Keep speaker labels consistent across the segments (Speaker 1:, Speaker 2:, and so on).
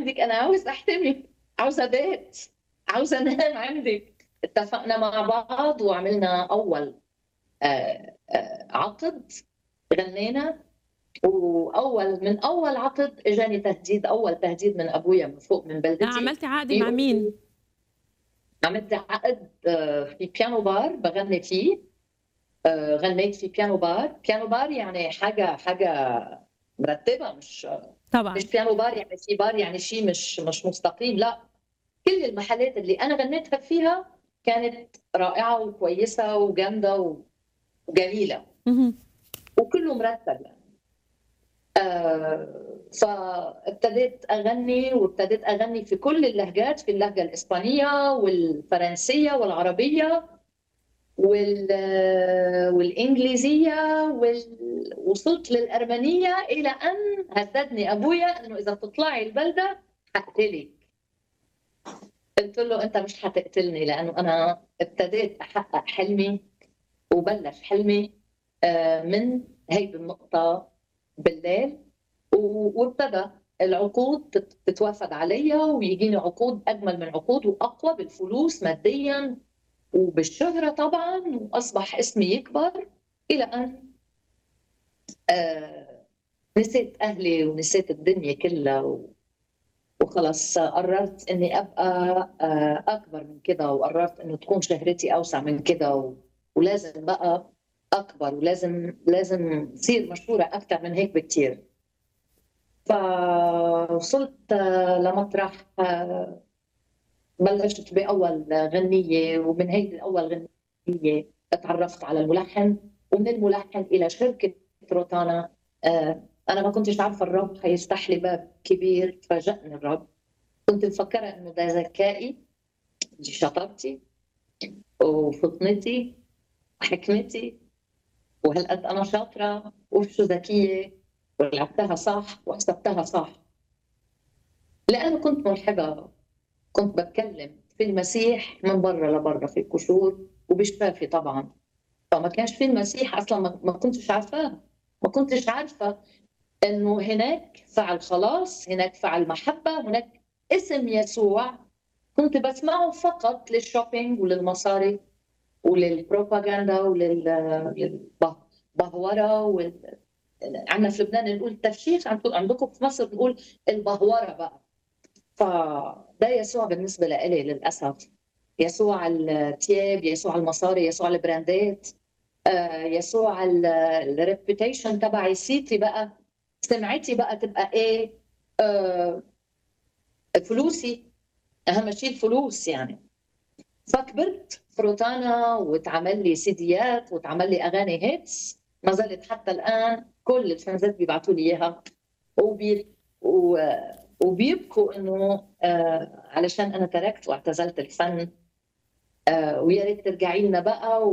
Speaker 1: عندك انا عاوز احتمي عاوزه بيت عاوزه انام عندك اتفقنا مع بعض وعملنا اول آه، آه، عقد غنينا واول من اول عقد اجاني تهديد اول تهديد من ابويا من فوق من بلدتي
Speaker 2: عملتي عقد مع مين؟
Speaker 1: عملت عقد آه، في بيانو بار بغني فيه آه، غنيت في بيانو بار بيانو بار يعني حاجه حاجه مرتبه مش
Speaker 2: طبعا
Speaker 1: مش بيانو بار يعني في بار يعني شيء مش مش مستقيم لا كل المحلات اللي انا غنيتها فيها كانت رائعه وكويسه وجامده و- وجميله
Speaker 2: مهم.
Speaker 1: وكله مرتب يعني آه فابتديت اغني وابتديت اغني في كل اللهجات في اللهجه الاسبانيه والفرنسيه والعربيه وال والانجليزيه وال... وصلت للارمنيه الى ان هددني ابويا انه اذا بتطلعي البلده حقتلك قلت له انت مش حتقتلني لانه انا ابتديت احقق حلمي وبلش حلمي آه، من هيدي النقطه بالليل و- وابتدى العقود تت- تتوافد علي ويجيني عقود اجمل من عقود واقوى بالفلوس ماديا وبالشهره طبعا واصبح اسمي يكبر الى ان آه، نسيت اهلي ونسيت الدنيا كلها و- وخلص قررت اني ابقى آه، اكبر من كده وقررت انه تكون شهرتي اوسع من كده و- ولازم بقى اكبر ولازم لازم تصير مشهوره اكثر من هيك بكثير فوصلت آه، لمطرح آه، بلشت باول غنيه ومن هيدي الاول غنيه تعرفت على الملحن ومن الملحن الى شركه روتانا آه، انا ما كنتش عارفه الرب حيفتح لي باب كبير فاجأني الرب كنت مفكره انه ده ذكائي دي شطارتي وفطنتي وحكمتي وهالقد انا شاطره وشو ذكيه ولعبتها صح وحسبتها صح لانه كنت ملحده كنت بتكلم في المسيح من برا لبرا في القشور وبشفافي طبعا فما كانش في المسيح اصلا ما ما كنتش عارفاه ما كنتش عارفه انه هناك فعل خلاص هناك فعل محبه هناك اسم يسوع كنت بسمعه فقط للشوبينج وللمصاري وللبروباغندا وللبهوره وال... عندنا في لبنان نقول تفشيخ عندكم عندكم في مصر نقول البهوره بقى فده يسوع بالنسبه لإلي للاسف يسوع التياب يسوع المصاري يسوع البراندات آه، يسوع الريبيوتيشن تبعي سيتي بقى سمعتي بقى تبقى ايه آه، فلوسي اهم شيء الفلوس يعني فكبرت فروتانا واتعمل لي سيديات واتعمل لي اغاني هيتس ما زالت حتى الان كل الفانزات بيبعتوا لي اياها وبي و... وبيبكوا انه آه علشان انا تركت واعتزلت الفن آه ويا ريت ترجعي لنا بقى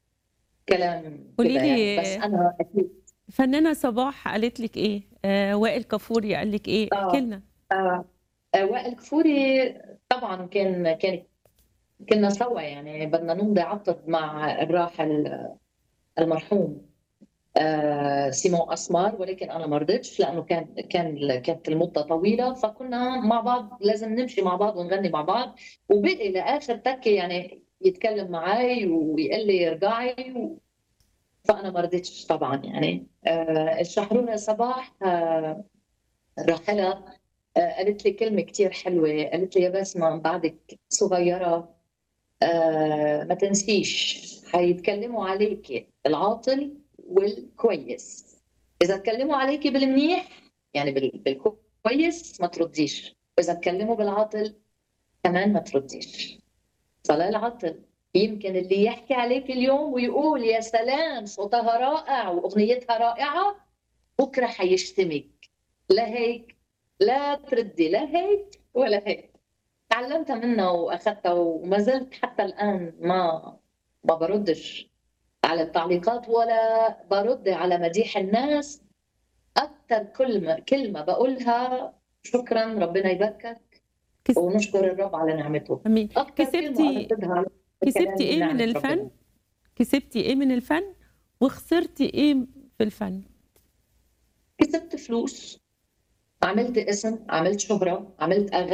Speaker 1: وكلام
Speaker 2: قولي
Speaker 1: كده
Speaker 2: لي-
Speaker 1: يعني بس انا اكيد
Speaker 2: فنانة صباح قالت لك ايه؟ آه وائل كفوري قال لك ايه؟
Speaker 1: آه.
Speaker 2: احكي لنا
Speaker 1: آه آه، وائل كفوري طبعا كان كان كنا سوا يعني بدنا نمضي عقد مع الراحل المرحوم آه، سيمون اسمار ولكن انا ما رضيتش لانه كان كان كانت المده طويله فكنا مع بعض لازم نمشي مع بعض ونغني مع بعض وبقي لاخر تكه يعني يتكلم معي ويقول لي ارجعي و... فانا ما رضيتش طبعا يعني آه، الشحرورة صباح آه، الراحله آه، قالت لي كلمه كثير حلوه قالت لي يا بسمه بعدك صغيره آه، ما تنسيش حيتكلموا عليك العاطل والكويس اذا تكلموا عليكي بالمنيح يعني بال- بالكويس ما ترديش واذا تكلموا بالعاطل كمان ما ترديش فلا العاطل يمكن اللي يحكي عليك اليوم ويقول يا سلام صوتها رائع واغنيتها رائعه بكره حيشتمك لا هيك لا تردي لا هيك ولا هيك تعلمتها منها واخذتها وما زلت حتى الان ما ما بردش على التعليقات ولا برد على مديح الناس اكثر كلمه كلمه بقولها شكرا ربنا يباركك
Speaker 2: كس-
Speaker 1: ونشكر الرب على نعمته
Speaker 2: امين
Speaker 1: اكثر
Speaker 2: كسبتي-
Speaker 1: كلمه أرددها الكلام
Speaker 2: كسبتي ايه من
Speaker 1: نعمة
Speaker 2: الفن؟
Speaker 1: ربنا.
Speaker 2: كسبتي ايه من الفن؟ وخسرتي ايه في الفن؟
Speaker 1: كسبت فلوس عملت اسم عملت شهرة عملت أغاني